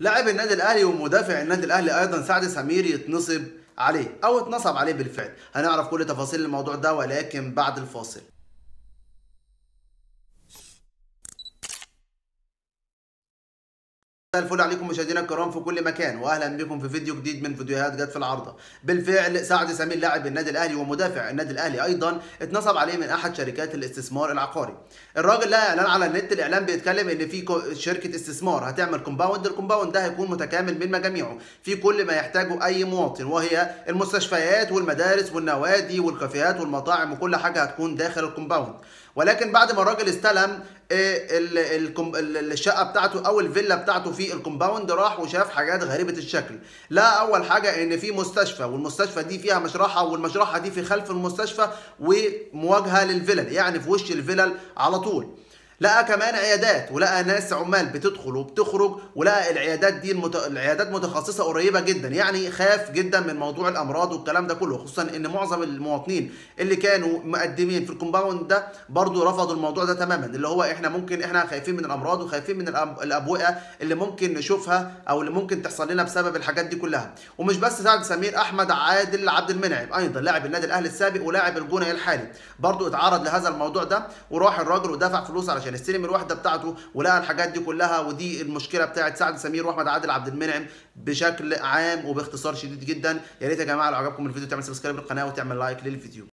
لاعب النادي الاهلي ومدافع النادي الاهلي ايضا سعد سمير يتنصب عليه او اتنصب عليه بالفعل هنعرف كل تفاصيل الموضوع ده ولكن بعد الفاصل مساء الفل عليكم مشاهدينا الكرام في كل مكان واهلا بكم في فيديو جديد من فيديوهات جت في العارضه بالفعل سعد سمير لاعب النادي الاهلي ومدافع النادي الاهلي ايضا اتنصب عليه من احد شركات الاستثمار العقاري الراجل لها اعلان على النت الاعلان بيتكلم ان في شركه استثمار هتعمل كومباوند الكومباوند ده هيكون متكامل من مجاميعه في كل ما يحتاجه اي مواطن وهي المستشفيات والمدارس والنوادي والكافيهات والمطاعم وكل حاجه هتكون داخل الكومباوند ولكن بعد ما الراجل استلم الشقه بتاعته او الفيلا بتاعته في الكومباوند راح وشاف حاجات غريبه الشكل لا اول حاجه ان في مستشفى والمستشفى دي فيها مشرحه والمشرحه دي في خلف المستشفى ومواجهه للفلل يعني في وش الفلل على طول لقى كمان عيادات ولقى ناس عمال بتدخل وبتخرج ولقى العيادات دي المت... العيادات متخصصه قريبه جدا يعني خاف جدا من موضوع الامراض والكلام ده كله خصوصا ان معظم المواطنين اللي كانوا مقدمين في الكومباوند ده برضو رفضوا الموضوع ده تماما اللي هو احنا ممكن احنا خايفين من الامراض وخايفين من الأب... الابوئه اللي ممكن نشوفها او اللي ممكن تحصل لنا بسبب الحاجات دي كلها ومش بس سعد سمير احمد عادل عبد المنعم ايضا لاعب النادي الاهلي السابق ولاعب الجونه الحالي برضو اتعرض لهذا الموضوع ده وراح الراجل ودفع فلوس علشان يستلم الوحده بتاعته ولقى الحاجات دي كلها ودي المشكله بتاعت سعد سمير واحمد عادل عبد المنعم بشكل عام وباختصار شديد جدا يا ريت يا جماعه لو عجبكم الفيديو تعمل سبسكرايب للقناه وتعمل لايك للفيديو